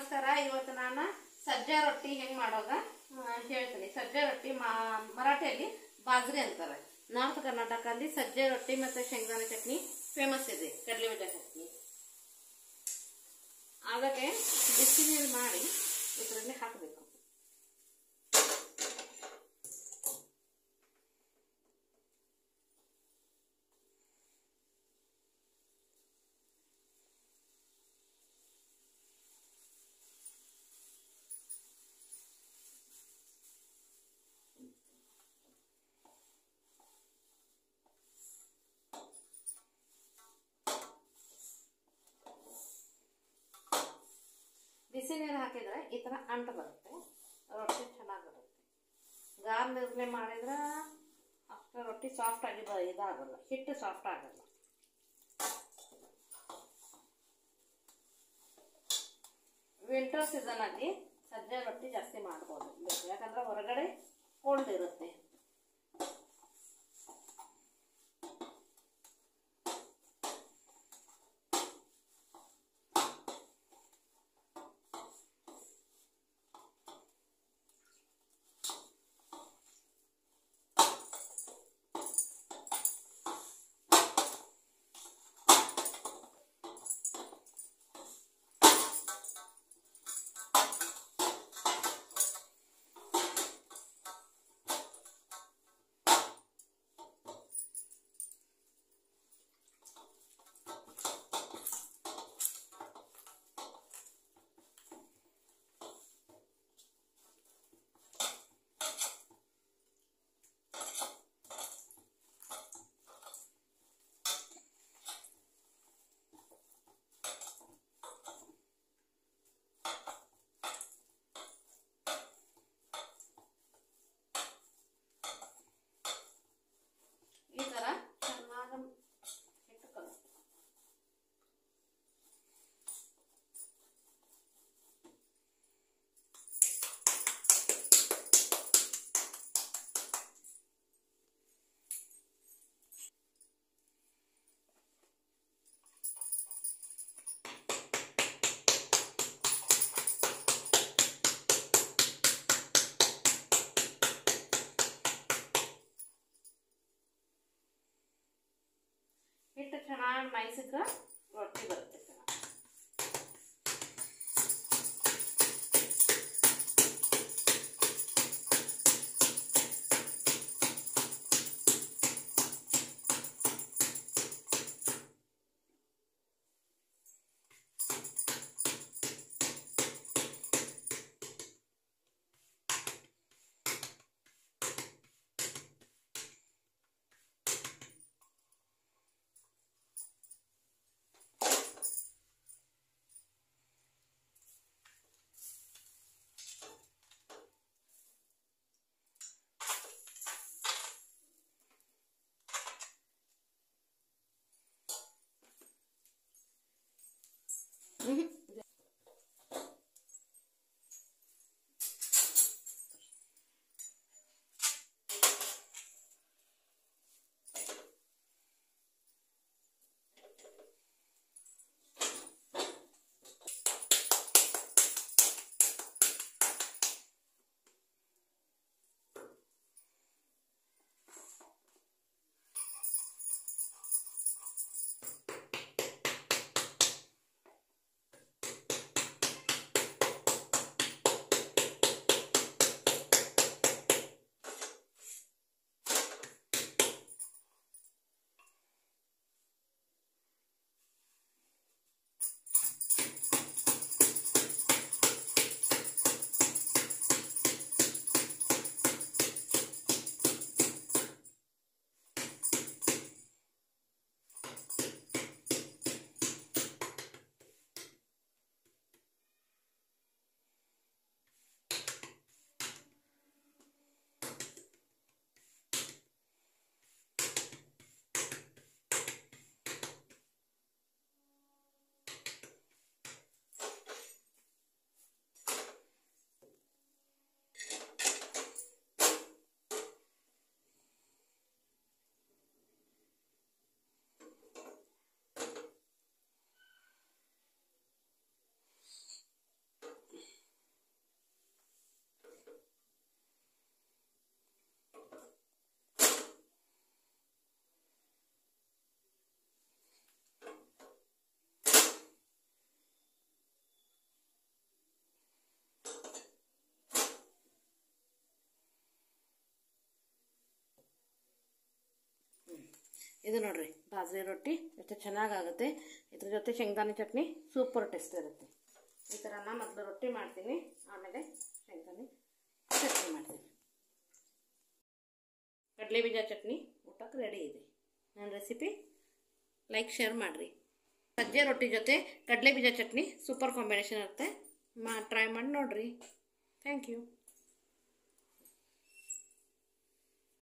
ನಮಸ್ಕಾರ ಇವತ್ತು ನಾನು ಸಜ್ಜೆ ರೊಟ್ಟಿ ಹೆಂಗ್ ಮಾಡೋದ ಆ, ಹೇಳ್ತೀನಿ ಸಜ್ಜೆ ರೊಟ್ಟಿ ಮಾ- ಮರಾಠಿಯಲ್ಲಿ ಬಾಜ್ರಿ ಅಂತಾರೆ ನಾರ್ತ್ ಕರ್ನಾಟಕದಲ್ಲಿ ಸಜ್ಜೆ ರೊಟ್ಟಿ ಮತ್ತೆ ಶೇಂಗಾನೆ ಚಟ್ನಿ ಫೇಮಸ್ ಇದೆ ಕಡಲೆ ಬೀಜ ಚಟ್ನಿ ಅದಕ್ಕೆ ಬಿಸಿ ನೀರು ಮಾಡಿ ಇದರಲ್ಲಿ ಹಾಕಬೇಕು ಬಿಸಿ ನೀರು ಹಾಕಿದ್ರೆ ಈ ಥರ ಅಂಟು ಬರುತ್ತೆ ರೊಟ್ಟಿ ಚೆನ್ನಾಗಿ ಬರುತ್ತೆ ಗಾರ್ ನೀರಲ್ಲೇ ಮಾಡಿದ್ರೆ ಅಷ್ಟು ರೊಟ್ಟಿ ಸಾಫ್ಟ್ ಆಗಿ ಬ ಇದಾಗಲ್ಲ ಹಿಟ್ಟು ಸಾಫ್ಟ್ ಆಗಲ್ಲ ವಿಂಟರ್ ಸೀಸನಲ್ಲಿ ಸಜ್ಜೆ ರೊಟ್ಟಿ ಜಾಸ್ತಿ ಮಾಡ್ಬೋದು ಯಾಕಂದ್ರೆ ಹೊರಗಡೆ ಕೋಲ್ಡ್ ಇರುತ್ತೆ ಈ ಥರ ಚೆನ್ನಾಗಿ ಹಿಟ್ಟು ಕಲಿಸ್ಬೇಕು ಹಿಟ್ಟು ಚೆನ್ನಾಗಿ ಮೈಸಿದ್ರೆ ರೊಟ್ಟಿ ಬರುತ್ತೆ ಚೆನ್ನಾಗಿ ಇದು ನೋಡ್ರಿ ಬಾಜ್ರಿ ರೊಟ್ಟಿ ಎಷ್ಟು ಚೆನ್ನಾಗಾಗುತ್ತೆ ಇದ್ರ ಜೊತೆ ಶೇಂಗಾನೆ ಚಟ್ನಿ ಸೂಪರ್ ಟೇಸ್ಟ್ ಇರುತ್ತೆ ಈ ಥರ ನಾನು ಮೊದಲು ರೊಟ್ಟಿ ಮಾಡ್ತೀನಿ ಆಮೇಲೆ ಶೇಂಗಾನೆ ಚಟ್ನಿ ಮಾಡ್ತೀನಿ ಕಡಲೆ ಬೀಜ ಚಟ್ನಿ ಊಟಕ್ಕೆ ರೆಡಿ ಇದೆ ನನ್ನ ರೆಸಿಪಿ ಲೈಕ್ ಶೇರ್ ಮಾಡಿರಿ ಸಜ್ಜೆ ರೊಟ್ಟಿ ಜೊತೆ ಕಡಲೆ ಬೀಜ ಚಟ್ನಿ ಸೂಪರ್ ಕಾಂಬಿನೇಷನ್ ಇರುತ್ತೆ ಮಾ ಟ್ರೈ ಮಾಡಿ ನೋಡಿರಿ ಥ್ಯಾಂಕ್ ಯು